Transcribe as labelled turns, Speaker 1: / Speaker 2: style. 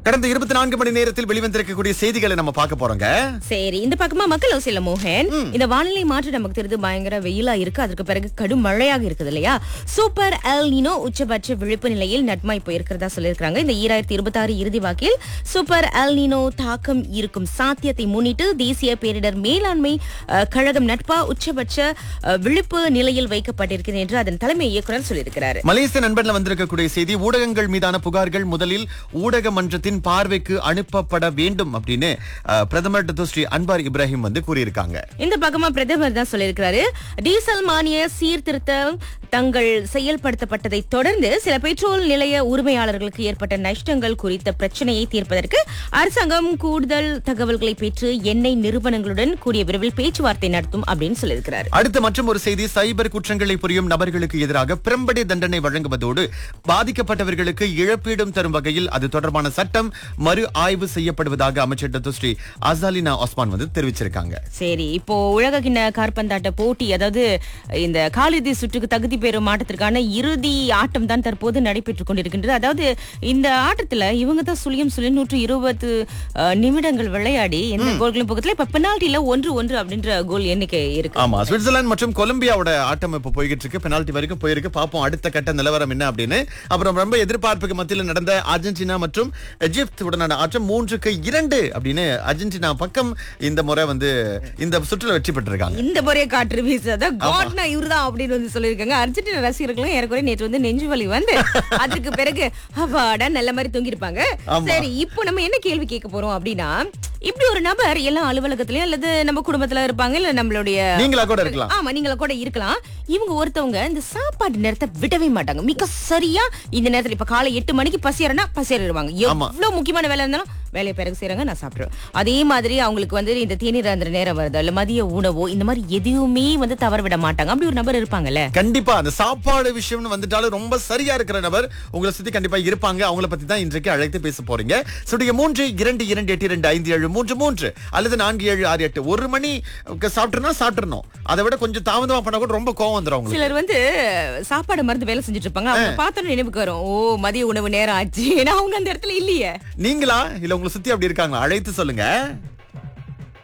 Speaker 1: கடந்த இருபத்தி நான்கு மணி நேரத்தில் வெளிவந்திருக்கக்கூடிய செய்திகளை நம்ம பார்க்க போறோங்க
Speaker 2: சரி இந்த பக்கமா மக்கள் ஓசில மோகன் இந்த வானிலை மாற்றம் நமக்கு தெரியுது பயங்கர வெயிலா இருக்கு அதற்கு பிறகு கடும் மழையாக இருக்குது இல்லையா சூப்பர் எல் நினோ உச்சபட்ச விழிப்பு நிலையில் நட்மா இப்போ இருக்கிறதா சொல்லியிருக்காங்க இந்த ஈராயிரத்தி இருபத்தி ஆறு இறுதி வாக்கில் சூப்பர் எல் நினோ தாக்கம் இருக்கும் சாத்தியத்தை முன்னிட்டு தேசிய பேரிடர் மேலாண்மை அஹ், கழகம் நட்பா உச்சபட்ச அஹ், விழிப்பு நிலையில் வைக்கப்பட்டிருக்கிறது என்று அதன் தலைமை இயக்குனர் சொல்லியிருக்கிறாரு
Speaker 1: மலேசிய நண்பன்ல வந்திருக்கக்கூடிய செய்தி ஊடகங்கள் மீதான புகார்கள் முதலில் ஊடக மன்றத்தின் பார்வைக்கு அனுப்பப்பட வேண்டும் அப்படின்னு அஹ், பிரதமர் டத்து ஸ்ரீ அன்வார் இப்ராஹிம் வந்து கூறியிருக்காங்க
Speaker 2: இந்த பக்கமா பிரதமர் தான் சொல்லியிருக்கிறாரு டீசல் மானிய சீர்திருத்தம் தங்கள் செயல்படுத்தப்பட்டதை தொடர்ந்து சில பெட்ரோல் நிலைய உரிமையாளர்களுக்கு ஏற்பட்ட நஷ்டங்கள் குறித்த பிரச்சனையை தீர்ப்பதற்கு அரசாங்கம் கூடுதல் தகவல்களை பெற்று எண்ணெய் நிறுவனங்களுடன் கூடிய விரைவில் பேச்சுவார்த்தை நடத்தும் அப்படின்னு சொல்லியிருக்கிறாரு
Speaker 1: அடுத்து மற்றும் ஒரு செய்தி சைபர் குற்றங்களை புரியும் நபர்களுக்கு எதிராக பிரம்படி தண்டனை வழங்குவதோடு பாதிக்கப்பட்டவர்களுக்கு இழப்பீடும் தரும் வகையில் அது தொடர்பான சட்டம் மறு ஆய்வு செய்யப்படுவதாக அமைச்சர் டத்து ஸ்ரீ அசாலினா ஒஸ்மான் வந்து தெரிவிச்சிருக்காங்க
Speaker 2: சரி இப்போ உலக கிண்ண காற்பந்தாட்ட போட்டி அதாவது இந்த காலிறுதி சுற்றுக்கு தகுதி பெறும் ஆட்டத்திற்கான இறுதி ஆட்டம் தான் தற்போது நடைபெற்றுக் கொண்டிருக்கின்றது அதாவது இந்த ஆட்டத்துல இவங்க தான் சுழியம் சுழியம் நூற்று இருபது அஹ், நிமிடங்கள் விளையாடி எந்த கோல்களும் பக்கத்துல இப்ப பெனால்டில ஒன்று ஒன்று அப்படின்ற கோல் எண்ணிக்கை இருக்கு
Speaker 1: ஆமா சுவிட்சர்லாந்து மற்றும் கொலம்பியாவோட ஆட்டம் இப்ப போய்கிட்டு இருக்கு பெனால்டி வரைக்கும் போயிருக்கு பாப்போம் அடுத்த கட்ட நிலவரம் என்ன அப்படின்னு அப்புறம் ரொம்ப எதிர்பார்ப்புக்கு மத்தியில் நடந்த அர்ஜென்டினா மற்றும் எஜிப்த் உடனான ஆட்டம் மூன்றுக்கு இரண்டு அப்படின்னு அர்ஜென்டினா பக்கம் இந்த முறை வந்து இந்த சுற்றுல வெற்றி பெற்றிருக்காங்க
Speaker 2: இந்த முறைய காற்று வீசாத காட்னா இவர்தான் அப்படின்னு வந்து சொல்லியிருக்காங்க அர்ஜென்டினா ரசிகர்களும் ஏறக்குறைய நேற்று வந்து நெஞ்சு வலி வந்து அதுக்கு பிறகு அவாடா நல்ல மாதிரி தூங்கிருப்பாங்க
Speaker 1: ஆமா.
Speaker 2: சரி இப்போ நம்ம என்ன கேள்வி கேட்க போறோம் அப்படின்னா இப்படி ஒரு நபர் எல்லா அலுவலகத்திலயும் அல்லது நம்ம குடும்பத்துல இருப்பாங்க இல்ல நம்மளுடைய
Speaker 1: நீங்களா கூட இருக்கலாம்
Speaker 2: ஆமா நீங்கள கூட இருக்கலாம் இவங்க ஒருத்தவங்க இந்த சாப்பாடு நேரத்தை விடவே மாட்டாங்க மிக சரியா இந்த நேரத்துல இப்ப காலை எட்டு மணிக்கு பசியறனா பசியறிடுவாங்க
Speaker 1: ஆமா.
Speaker 2: எவ்வளவு முக்கியமான வேலை இருந்தாலும் வேலையை பிறகு செய்றாங்க நான் சாப்பிடுவேன் அதே மாதிரி அவங்களுக்கு வந்து இந்த தேநீர் அந்த நேரம் வருது இல்ல மதிய உணவோ இந்த மாதிரி எதுவுமே வந்து தவற விட மாட்டாங்க அப்படி ஒரு நபர் இருப்பாங்கல்ல
Speaker 1: கண்டிப்பா அந்த சாப்பாடு விஷயம்னு வந்துட்டாலும் ரொம்ப சரியா இருக்கிற நபர் உங்களை சுத்தி கண்டிப்பா இருப்பாங்க அவங்கள பத்தி தான் இன்றைக்கு அழைத்து பேச போறீங்க சுடைய மூன்று இரண்டு இரண்டு எட்டு இரண்டு ஐந்து ஏழு மூன்று மூன்று அல்லது நான்கு ஏழு ஆறு எட்டு ஒரு மணி சாப்பிட்டுனா சாப்பிட்டுறணும் அதை விட கொஞ்சம் தாமதமா பண்ணா கூட ரொம்ப கோவம் வந்துடும் உங்களுக்கு
Speaker 2: சிலர் வந்து சாப்பாடு மருந்து வேலை செஞ்சுட்டு இருப்பாங்க அவங்க பார்த்தோன்னு நினைவுக்கு வரும் ஓ மதிய உணவு நேரம் ஆச்சு ஏன்னா அவங்க அந்த இடத்துல இல்லையே
Speaker 1: நீங்களா இல்ல உங்களை சுத்தி அப்படி இருக்காங்களா அழைத்து சொல்லுங்க